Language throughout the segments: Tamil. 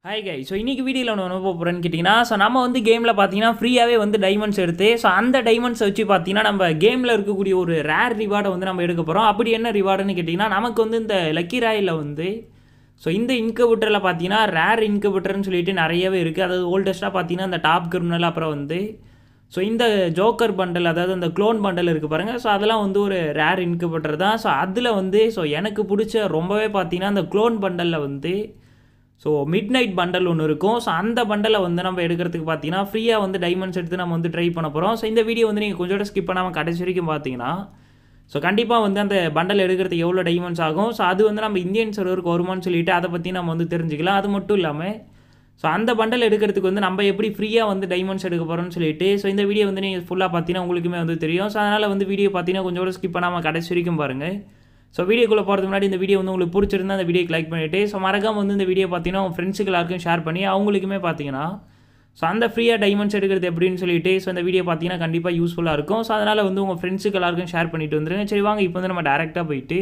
ஹாய் கை ஸோ இன்றைக்கி வீடியோவில் ஒன்று என்ன போகிறேன்னு கேட்டிங்கன்னா ஸோ நம்ம வந்து கேமில் பார்த்தீங்கன்னா ஃப்ரீயாகவே வந்து டைமண்ட்ஸ் எடுத்து ஸோ அந்த டைமண்ட்ஸை வச்சு பார்த்தீங்கன்னா நம்ம கேமில் இருக்கக்கூடிய ஒரு ரேர் ரிவார்டை வந்து நம்ம எடுக்க போகிறோம் அப்படி என்ன ரிவார்டுன்னு கேட்டிங்கன்னா நமக்கு வந்து இந்த லக்கி ராயில் வந்து ஸோ இந்த இன்குபேட்டரில் பார்த்தீங்கன்னா ரேர் இன்குபேட்டர்னு சொல்லிட்டு நிறையவே இருக்குது அதாவது ஓல்டஸ்ட்டாக பார்த்தீங்கன்னா இந்த டாப் கிரிமினல் அப்புறம் வந்து ஸோ இந்த ஜோக்கர் பண்டல் அதாவது அந்த க்ளோன் பண்டல் இருக்குது பாருங்கள் ஸோ அதெல்லாம் வந்து ஒரு ரேர் இன்குபேட்டர் தான் ஸோ அதில் வந்து ஸோ எனக்கு பிடிச்ச ரொம்பவே பார்த்தீங்கன்னா அந்த க்ளோன் பண்டலில் வந்து ஸோ மிட் நைட் பண்டல் ஒன்று இருக்கும் ஸோ அந்த பண்டலை வந்து நம்ம எடுக்கிறதுக்கு பார்த்தீங்கன்னா ஃப்ரீயாக வந்து டைமண்ட்ஸ் எடுத்து நம்ம வந்து ட்ரை பண்ண போகிறோம் ஸோ இந்த வீடியோ வந்து நீங்கள் கொஞ்சம் ஸ்கிப் பண்ணாமல் கடைசி வரைக்கும் பார்த்தீங்கன்னா ஸோ கண்டிப்பாக வந்து அந்த பண்டல் எடுக்கிறதுக்கு எவ்வளோ டைமண்ட்ஸ் ஆகும் ஸோ அது வந்து நம்ம இந்தியன் சர்வருக்கு வருமானு சொல்லிட்டு அதை பற்றி நம்ம வந்து தெரிஞ்சுக்கலாம் அது மட்டும் இல்லாமல் ஸோ அந்த பண்டல் எடுக்கிறதுக்கு வந்து நம்ம எப்படி ஃப்ரீயாக வந்து டைமண்ட்ஸ் எடுக்க போகிறோம்னு சொல்லிட்டு ஸோ இந்த வீடியோ வந்து நீங்கள் ஃபுல்லாக பார்த்தீங்கன்னா உங்களுக்குமே வந்து தெரியும் ஸோ அதனால் வந்து வீடியோ பார்த்தீங்கன்னா கொஞ்சம் கூட ஸ்கிப் பண்ணாமல் கடைசி வரைக்கும் பாருங்கள் ஸோ வீடியோக்குள்ளே போகிறதுக்கு முன்னாடி இந்த வீடியோ வந்து உங்களுக்கு பிடிச்சிருந்தா அந்த வீடியோக்கு லைக் பண்ணிவிட்டு ஸோ மறக்காம வந்து இந்த வீடியோ பார்த்தீங்கன்னா உங்கள் ஃப்ரெண்ட்ஸுக்கு எல்லாருக்கும் ஷேர் பண்ணி அவங்களுக்குமே பார்த்தீங்கன்னா ஸோ அந்த ஃப்ரீயாக டைமண்ட்ஸ் எடுக்கிறது எப்படின்னு சொல்லிட்டு ஸோ இந்த வீடியோ பார்த்தீங்கன்னா கண்டிப்பாக யூஸ்ஃபுல்லாக இருக்கும் ஸோ அதனால் வந்து உங்கள் ஃப்ரெண்ட்ஸுக்கு எல்லாருக்கும் ஷேர் பண்ணிட்டு வந்துருங்க சரி வாங்க இப்போ வந்து நம்ம டேரெக்டாக போயிட்டு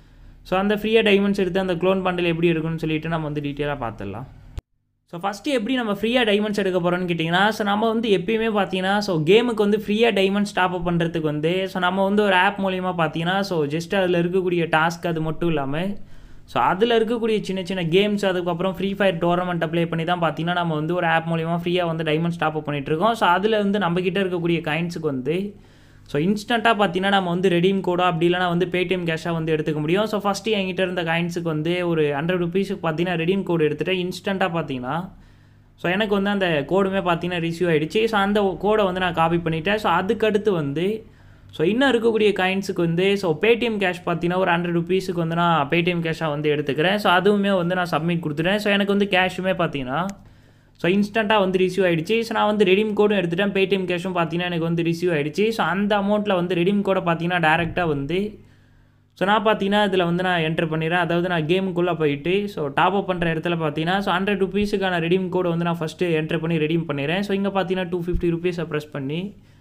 ஸோ அந்த ஃப்ரீயாக டைமண்ட்ஸ் எடுத்து அந்த க்ளோன் பண்டில் எப்படி இருக்குன்னு சொல்லிட்டு நம்ம வந்து டீட்டெயிலாக பார்த்துடலாம் ஸோ ஃபஸ்ட்டு எப்படி நம்ம ஃப்ரீயாக டைமண்ட்ஸ் எடுக்க போகிறோம்னு கேட்டிங்கன்னா ஸோ நம்ம வந்து எப்பயுமே பார்த்தீங்கன்னா ஸோ கேமுக்கு வந்து ஃப்ரீயாக டைமண்ட்ஸ் டாப் அப் பண்ணுறதுக்கு வந்து ஸோ நம்ம வந்து ஒரு ஆப் மூலிமா பார்த்தீங்கன்னா ஸோ ஜஸ்ட் அதில் இருக்கக்கூடிய டாஸ்க் அது மட்டும் இல்லாமல் ஸோ அதில் இருக்கக்கூடிய சின்ன சின்ன கேம்ஸ் அதுக்கப்புறம் ஃப்ரீ ஃபயர் டோர்னமெண்ட் அப்ளை பண்ணி தான் பார்த்தீங்கன்னா நம்ம வந்து ஒரு ஆப் மூலிமா ஃப்ரீயாக வந்து டைமண்ட்ஸ் டாப் அப் பண்ணிகிட்ருக்கோம் ஸோ அதில் வந்து நம்மக்கிட்ட இருக்கக்கூடிய காயின்ஸுக்கு வந்து ஸோ இன்ஸ்டண்ட்டாக பார்த்தீங்கன்னா நம்ம வந்து ரெடீம் கோடோ அப்படி இல்லைனா வந்து பேடிஎம் கேஷாக வந்து எடுத்துக்க முடியும் ஸோ ஃபஸ்ட்டு என்கிட்ட இருந்த காயின்ஸுக்கு வந்து ஒரு ஹண்ட்ரட் ருபீஸுக்கு பார்த்தீங்கன்னா ரெடீம் கோடு எடுத்துகிட்டு இன்ஸ்டண்ட்டாக பார்த்தீங்கன்னா ஸோ எனக்கு வந்து அந்த கோடுமே பார்த்தீங்கன்னா ரிசீவ் ஆகிடுச்சு ஸோ அந்த கோடை வந்து நான் காப்பி பண்ணிட்டேன் ஸோ அதுக்கடுத்து வந்து ஸோ இன்னும் இருக்கக்கூடிய காயின்ஸுக்கு வந்து ஸோ பேடிஎம் கேஷ் பார்த்தீங்கன்னா ஒரு ஹண்ட்ரட் ருபீஸுக்கு வந்து நான் பேடிஎம் கேஷாக வந்து எடுத்துக்கிறேன் ஸோ அதுவுமே வந்து நான் சப்மிட் கொடுத்துட்டேன் ஸோ எனக்கு வந்து கேஷுமே பார்த்தீங்கன்னா ஸோ இன்ஸ்டண்ட்டாக வந்து ரிசீவ் ஆகிடுச்சு ஸோ நான் வந்து ரெடீம் கோடும் எடுத்துட்டேன் பேடிஎம் கேஷும் பார்த்தீங்கன்னா எனக்கு வந்து ரிசீவ் ஆகிடுச்சு ஸோ அந்த அமௌண்ட்டில் வந்து ரெடீம் கோடை பார்த்தீங்கன்னா டேரெக்டாக வந்து ஸோ நான் பார்த்தீங்கன்னா இதில் வந்து நான் என்ட்ரு பண்ணிடுறேன் அதாவது நான் கேமுக்குள்ளே போயிட்டு ஸோ டாப் அப் பண்ணுற இடத்துல பார்த்தீங்கன்னா ஸோ ஹண்ட்ரட் ருபீஸுக்கான ரெடீம் கோடை வந்து நான் ஃபஸ்ட்டு என்ட்ரு பண்ணி ரெடீம் பண்ணிடுறேன் ஸோ இங்கே பார்த்தீங்கன்னா டூ ஃபிஃப்டி ருபீஸை ப்ரெஸ் பண்ணி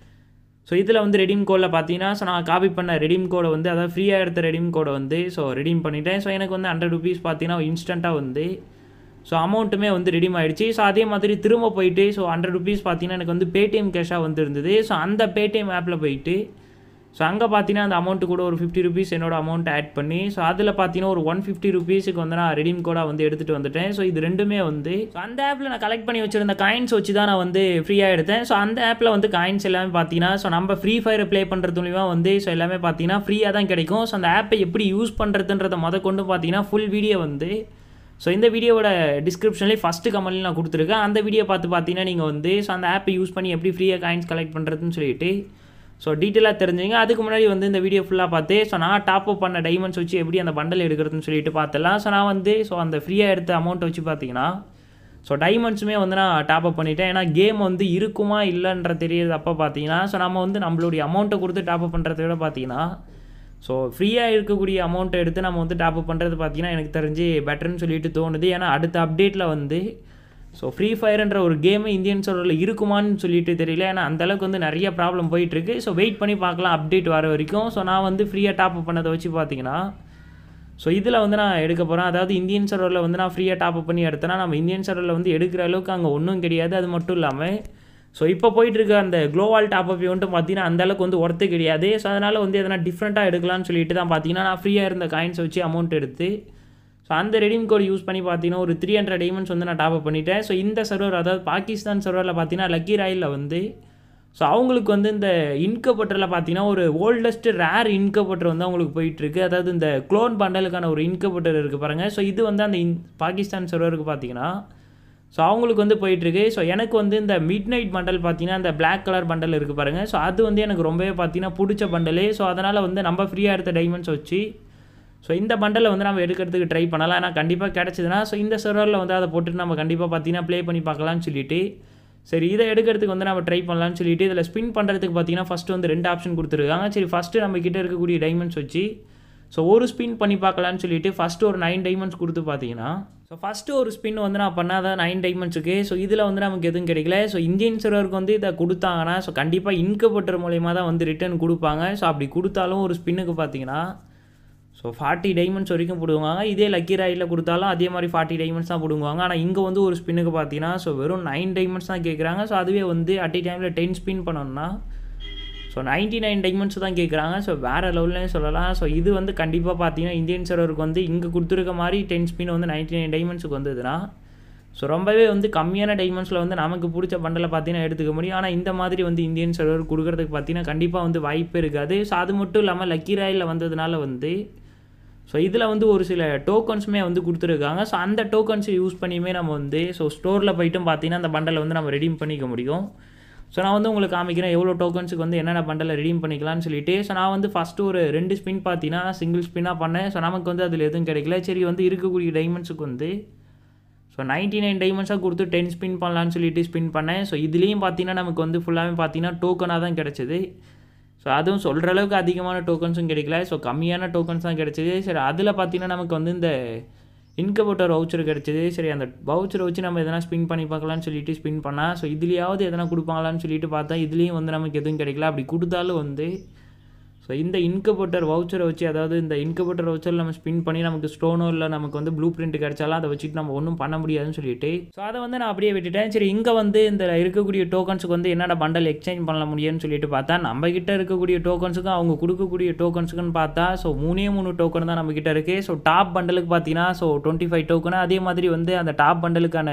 ஸோ இதில் வந்து ரெடீம் கோடில் பார்த்தீங்கன்னா ஸோ நான் காப்பி பண்ண ரெடீம் கோடை வந்து அதாவது ஃப்ரீயாக எடுத்த ரெடீம் கோடை வந்து ஸோ ரெடீம் பண்ணிட்டேன் ஸோ எனக்கு வந்து ஹண்ட்ரட் ருபீஸ் பார்த்தீங்கன்னா இன்ஸ்டண்ட்டாக வந்து ஸோ அமௌண்ட்டுமே வந்து ரெடீம் ஆகிடுச்சு ஸோ அதே மாதிரி திரும்ப போயிட்டு ஸோ ஹண்ட்ரட் ருபீஸ் பார்த்தீங்கன்னா எனக்கு வந்து பேடிஎம் கேஷாக வந்து இருந்தது ஸோ அந்த பேடிஎம் ஆப்பில் போயிட்டு ஸோ அங்கே பார்த்தீங்கன்னா அந்த அமௌண்ட்டு கூட ஒரு ஃபிஃப்டி ருபீஸ் என்னோட அமௌண்ட் ஆட் பண்ணி ஸோ அதில் பார்த்தீங்கன்னா ஒரு ஒன் ஃபிஃப்டி ருபீஸுக்கு வந்து நான் ரெடீம் கோடாக வந்து எடுத்துகிட்டு வந்துட்டேன் ஸோ இது ரெண்டுமே வந்து ஸோ அந்த ஆப்பில் நான் கலெக்ட் பண்ணி வச்சிருந்த காயின்ஸ் வச்சு தான் நான் வந்து ஃப்ரீயாக எடுத்தேன் ஸோ அந்த ஆப்பில் வந்து காயின்ஸ் எல்லாமே பார்த்தீங்கன்னா ஸோ நம்ம ஃப்ரீ ஃபயரை ப்ளே பண்ணுறது மூலிமா வந்து ஸோ எல்லாமே பார்த்தீங்கன்னா ஃப்ரீயாக தான் கிடைக்கும் ஸோ அந்த ஆப்பை எப்படி யூஸ் பண்ணுறதுன்றதை முத கொண்டு பார்த்தீங்கன்னா ஃபுல் வீடியோ வந்து ஸோ இந்த வீடியோவோட டிஸ்கிரிப்ஷன்லேயே ஃபஸ்ட்டு கமெண்ட்ல நான் கொடுத்துருக்கேன் அந்த வீடியோ பார்த்து பார்த்தீங்கன்னா நீங்கள் வந்து ஸோ அந்த ஆப்பை யூஸ் பண்ணி எப்படி ஃப்ரீயாக காயின்ஸ் கலெக்ட் பண்ணுறதுன்னு சொல்லிட்டு ஸோ டீட்டெயிலாக தெரிஞ்சுங்க அதுக்கு முன்னாடி வந்து இந்த வீடியோ ஃபுல்லாக பார்த்து ஸோ நான் டாப் அப் பண்ண டைமண்ட்ஸ் வச்சு எப்படி அந்த பண்டல் எடுக்கிறதுன்னு சொல்லிட்டு பார்த்துலாம் ஸோ நான் வந்து ஸோ அந்த ஃப்ரீயாக எடுத்த அமௌண்ட்டை வச்சு பார்த்தீங்கன்னா ஸோ டைமண்ட்ஸுமே வந்து நான் டாப் அப் பண்ணிட்டேன் ஏன்னா கேம் வந்து இருக்குமா இல்லைன்ற தெரியுது அப்போ பார்த்தீங்கன்னா ஸோ நம்ம வந்து நம்மளுடைய அமௌண்ட்டை கொடுத்து டாப் அப் பண்ணுறத விட பார்த்தீங்கன்னா ஸோ ஃப்ரீயாக இருக்கக்கூடிய அமௌண்ட்டை எடுத்து நம்ம வந்து டாப் அப் பண்ணுறது பார்த்தீங்கன்னா எனக்கு தெரிஞ்சு பெட்டர்னு சொல்லிட்டு தோணுது ஏன்னா அடுத்த அப்டேட்டில் வந்து ஸோ ஃப்ரீ ஃபயர்ன்ற ஒரு கேமு இந்தியன் சர்வரில் இருக்குமான்னு சொல்லிட்டு தெரியல ஏன்னா அந்தளவுக்கு வந்து நிறைய ப்ராப்ளம் போயிட்டுருக்கு ஸோ வெயிட் பண்ணி பார்க்கலாம் அப்டேட் வர வரைக்கும் ஸோ நான் வந்து ஃப்ரீயாக டாப் அப் பண்ணதை வச்சு பார்த்தீங்கன்னா ஸோ இதில் வந்து நான் எடுக்க போகிறேன் அதாவது இந்தியன் சர்வரில் வந்து நான் ஃப்ரீயாக டாப் அப் பண்ணி எடுத்தேன்னா நம்ம இந்தியன் சர்வரில் வந்து எடுக்கிற அளவுக்கு அங்கே ஒன்றும் கிடையாது அது மட்டும் இல்லாமல் ஸோ இப்போ போயிட்டுருக்க அந்த க்ளோவால் டாப் அப் வந்துட்டு பார்த்தீங்கன்னா அந்தளவுக்கு வந்து ஒர்த்து கிடையாது ஸோ அதனால் வந்து எதனா டிஃப்ரெண்ட்டாக எடுக்கலாம்னு சொல்லிட்டு தான் பார்த்தீங்கன்னா நான் ஃப்ரீயாக இருந்த காயின்ஸ் வச்சு அமௌண்ட் எடுத்து ஸோ அந்த ரெடீம் கோட் யூஸ் பண்ணி பார்த்தீங்கன்னா ஒரு த்ரீ ஹண்ட்ரட் டைமண்ட்ஸ் வந்து நான் டாப் அப் பண்ணிட்டேன் ஸோ இந்த சர்வர் அதாவது பாகிஸ்தான் சர்வரில் பார்த்தீங்கன்னா லக்கி ராயில் வந்து ஸோ அவங்களுக்கு வந்து இந்த இன்கபட்டரில் பார்த்தீங்கன்னா ஒரு ஓல்டஸ்ட் ரேர் இன்கபட்டர் வந்து அவங்களுக்கு போயிட்டுருக்கு அதாவது இந்த க்ளோன் பண்டலுக்கான ஒரு இன்கபட்டர் இருக்குது பாருங்கள் ஸோ இது வந்து அந்த இன் பாகிஸ்தான் சர்வருக்கு பார்த்தீங்கன்னா ஸோ அவங்களுக்கு வந்து போயிட்டுருக்கு ஸோ எனக்கு வந்து இந்த மிட் நைட் பண்டல் பார்த்தீங்கன்னா இந்த பிளாக் கலர் பண்டல் இருக்குது பாருங்கள் ஸோ அது வந்து எனக்கு ரொம்பவே பார்த்தீங்கன்னா பிடிச்ச பண்டலு ஸோ அதனால் வந்து நம்ம ஃப்ரீயாக எடுத்த டைமண்ட்ஸ் வச்சு ஸோ இந்த பண்டலை வந்து நம்ம எடுக்கிறதுக்கு ட்ரை பண்ணலாம் ஏன்னா கண்டிப்பாக கிடச்சிதுன்னா ஸோ இந்த சர்வரில் வந்து அதை போட்டுட்டு நம்ம கண்டிப்பாக பார்த்தீங்கன்னா ப்ளே பண்ணி பார்க்கலாம்னு சொல்லிட்டு சரி இதை எடுக்கிறதுக்கு வந்து நம்ம ட்ரை பண்ணலாம்னு சொல்லிட்டு இதில் ஸ்பின் பண்ணுறதுக்கு பார்த்தீங்கன்னா ஃபஸ்ட்டு வந்து ரெண்டு ஆப்ஷன் கொடுத்துருக்காங்க சரி ஃபஸ்ட்டு நம்ம கிட்டே இருக்கக்கூடிய டைமண்ட்ஸ் வச்சு ஸோ ஒரு ஸ்பின் பண்ணி பார்க்கலான்னு சொல்லிட்டு ஃபஸ்ட்டு ஒரு நைன் டைமண்ட்ஸ் கொடுத்து பார்த்தீங்கன்னா ஸோ ஃபஸ்ட்டு ஒரு ஸ்பின் வந்து நான் பண்ணாதான் நைன் டைமண்ட்ஸுக்கு ஸோ இதில் வந்து நமக்கு எதுவும் கிடைக்கல ஸோ இந்தியன் சர்வருக்கு வந்து இதை கொடுத்தாங்கன்னா ஸோ கண்டிப்பாக இன்கபட்டர் மூலயமா தான் வந்து ரிட்டர்ன் கொடுப்பாங்க ஸோ அப்படி கொடுத்தாலும் ஒரு ஸ்பின்னுக்கு பார்த்தீங்கன்னா ஸோ ஸோ ஃபார்ட்டி டைமண்ட்ஸ் வரைக்கும் பிடுங்குவாங்க இதே லக்கி ராயில் கொடுத்தாலும் அதே மாதிரி ஃபார்ட்டி டைமண்ட்ஸ் தான் பிடுங்குவாங்க ஆனால் இங்கே வந்து ஒரு ஸ்பின்னுக்கு பார்த்தீங்கன்னா ஸோ வெறும் நைன் டைமண்ட்ஸ் தான் கேட்குறாங்க ஸோ அதுவே வந்து அட் டைமில் டென் ஸ்பின் பண்ணோம்னா ஸோ நைன்ட்டி நைன் டைமண்ட்ஸ் தான் கேட்குறாங்க ஸோ வேறு லெவல்லே சொல்லலாம் ஸோ இது வந்து கண்டிப்பாக பார்த்தீங்கன்னா இந்தியன் சர்வருக்கு வந்து இங்கே கொடுத்துருக்க மாதிரி டென் ஸ்பின் வந்து நைன்ட்டி நைன் டைமண்ட்ஸுக்கு வந்ததுன்னா ஸோ ரொம்பவே வந்து கம்மியான டைமண்ட்ஸில் வந்து நமக்கு பிடிச்ச பண்டலை பார்த்தீங்கன்னா எடுத்துக்க முடியும் ஆனால் இந்த மாதிரி வந்து இந்தியன் சர்வர் கொடுக்குறதுக்கு பார்த்தீங்கன்னா கண்டிப்பாக வந்து வாய்ப்பே இருக்காது ஸோ அது மட்டும் இல்லாமல் லக்கி ராயில் வந்ததுனால வந்து ஸோ இதில் வந்து ஒரு சில டோக்கன்ஸுமே வந்து கொடுத்துருக்காங்க ஸோ அந்த டோக்கன்ஸை யூஸ் பண்ணியுமே நம்ம வந்து ஸோ ஸ்டோரில் போய்ட்டும் பார்த்தீங்கன்னா அந்த பண்டலை வந்து நம்ம ரெடீம் பண்ணிக்க முடியும் ஸோ நான் வந்து உங்களுக்கு காமிக்கிறேன் எவ்வளோ டோக்கன்ஸுக்கு வந்து என்னென்ன பண்டலை ரெடீம் பண்ணிக்கலாம்னு சொல்லிட்டு ஸோ நான் வந்து ஃபஸ்ட்டு ஒரு ரெண்டு ஸ்பின் பார்த்தீங்கன்னா சிங்கிள் ஸ்பின்னாக பண்ணேன் ஸோ நமக்கு வந்து அதில் எதுவும் கிடைக்கல சரி வந்து இருக்கக்கூடிய டைமண்ட்ஸுக்கு வந்து ஸோ நைன்ட்டி நைன் டைமண்ட்ஸாக கொடுத்து டென் ஸ்பின் பண்ணலான்னு சொல்லிட்டு ஸ்பின் பண்ணேன் ஸோ இதுலேயும் பார்த்தீங்கன்னா நமக்கு வந்து ஃபுல்லாகவே பார்த்தீங்கன்னா டோக்கனாக தான் கிடச்சிது ஸோ அதுவும் சொல்கிற அளவுக்கு அதிகமான டோக்கன்ஸும் கிடைக்கல ஸோ கம்மியான டோக்கன்ஸ் தான் கிடச்சிது சரி அதில் பார்த்தீங்கன்னா நமக்கு வந்து இந்த இன்கபோட்டர் வவுச்சர் கிடச்சிது சரி அந்த வவுச்சரை வச்சு நம்ம எதனா ஸ்பின் பண்ணி பார்க்கலான்னு சொல்லிட்டு ஸ்பின் பண்ணால் ஸோ இதுலேயாவது எதனா கொடுப்பாங்களான்னு சொல்லிட்டு பார்த்தா இதுலேயும் வந்து நமக்கு எதுவும் கிடைக்கல அப்படி கொடுத்தாலும் வந்து ஸோ இந்த இன்கபோட்டர் வவுச்சரை வச்சு அதாவது இந்த இன்கபோட்டர் வவுச்சரில் நம்ம ஸ்பின் பண்ணி நமக்கு ஸ்டோனோ இல்லை நமக்கு வந்து ப்ளூ பிரிண்ட் கிடைச்சாலும் அதை வச்சுட்டு நம்ம ஒன்றும் பண்ண முடியாதுன்னு சொல்லிட்டு ஸோ அதை வந்து நான் அப்படியே விட்டுட்டேன் சரி இங்கே வந்து இந்த இருக்கக்கூடிய டோக்கன்ஸுக்கு வந்து என்னென்ன பண்டல் எக்ஸ்சேஞ்ச் பண்ண முடியும்னு சொல்லிட்டு பார்த்தா நம்ம கிட்ட இருக்கக்கூடிய டோக்கன்ஸுக்கும் அவங்க கொடுக்கக்கூடிய டோக்கன்ஸுக்குன்னு பார்த்தா ஸோ மூணே மூணு டோக்கன் தான் நம்ம கிட்ட இருக்குது ஸோ டாப் பண்டலுக்கு பார்த்தீங்கன்னா ஸோ டுவெண்ட்டி ஃபைவ் டோக்கனு அதே மாதிரி வந்து அந்த டாப் பண்டலுக்கான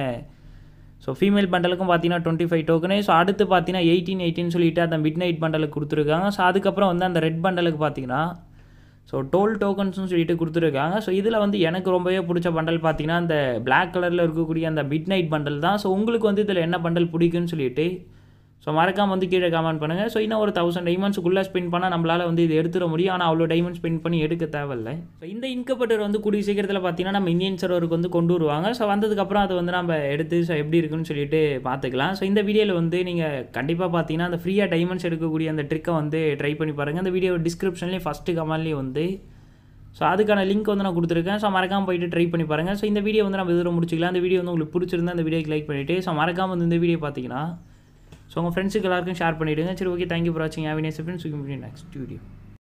ஸோ ஃபீமேல் பண்டலுக்கும் பார்த்தீங்கன்னா டுவெண்ட்டி ஃபைவ் டோக்கனு ஸோ அடுத்து பார்த்தீங்கன்னா எயிட்டீன் எயிட்டின்னு சொல்லிட்டு அந்த மிட் நைட் பண்டலுக்கு கொடுத்துருக்காங்க ஸோ அதுக்கப்புறம் வந்து அந்த ரெட் பண்டலுக்கு பார்த்தீங்கன்னா ஸோ டோல் டோக்கன்ஸ்னு சொல்லிட்டு கொடுத்துருக்காங்க ஸோ இதில் வந்து எனக்கு ரொம்பவே பிடிச்ச பண்டல் பார்த்தீங்கன்னா அந்த பிளாக் கலரில் இருக்கக்கூடிய அந்த மிட் நைட் பண்டல் தான் ஸோ உங்களுக்கு வந்து இதில் என்ன பண்டல் பிடிக்குன்னு சொல்லிட்டு ஸோ மறக்காம வந்து கீழே கமெண்ட் பண்ணுங்கள் ஸோ இன்னும் ஒரு தௌசண்ட் டைமண்ட்ஸுக்குள்ளே ஸ்பெண்ட் பண்ணால் நம்மளால் வந்து இது எடுத்துட முடியும் ஆனால் அவ்வளோ டைமண்ட் ஸ்பெண்ட் பண்ணி எடுக்க தேவையில்ல ஸோ இந்த இன்கபட்டர் வந்து கூடிய சீக்கிரத்தில் பார்த்தீங்கன்னா நம்ம இந்தியன் சர்வருக்கு வந்து கொண்டு வருவாங்க ஸோ வந்ததுக்கப்புறம் அதை வந்து நம்ம எடுத்து ஸோ எப்படி இருக்குன்னு சொல்லிட்டு பார்த்துக்கலாம் ஸோ இந்த வீடியோவில் வந்து நீங்கள் கண்டிப்பாக பார்த்தீங்கன்னா அந்த ஃப்ரீயாக டைமண்ட்ஸ் எடுக்கக்கூடிய அந்த ட்ரிக்கை வந்து ட்ரை பண்ணி பாருங்கள் அந்த வீடியோ டிஸ்கிரிப்ஷன்லேயே ஃபஸ்ட்டு கமெண்ட்லேயும் வந்து ஸோ அதுக்கான லிங்க் வந்து நான் கொடுத்துருக்கேன் ஸோ மறக்காமல் போயிட்டு ட்ரை பண்ணி பாருங்கள் ஸோ இந்த வீடியோ வந்து நம்ம இதோட முடிச்சிக்கலாம் அந்த வீடியோ வந்து உங்களுக்கு பிடிச்சிருந்தா அந்த வீடியோக்கு லைக் பண்ணிவிட்டு ஸோ மறக்காமல் வந்து இந்த வீடியோ பார்த்தீங்கன்னா ஸோ உங்கள் ஃப்ரெண்ட்ஸுக்கு எல்லாருக்கும் ஷேர் பண்ணிவிடுங்க சரி ஓகே தேங்க்யூ ஃபார் வாட்சிங் ஹேவினேஸ் ஃப்ரெண்ட்ஸ் நெக்ஸ்ட் வீடியோ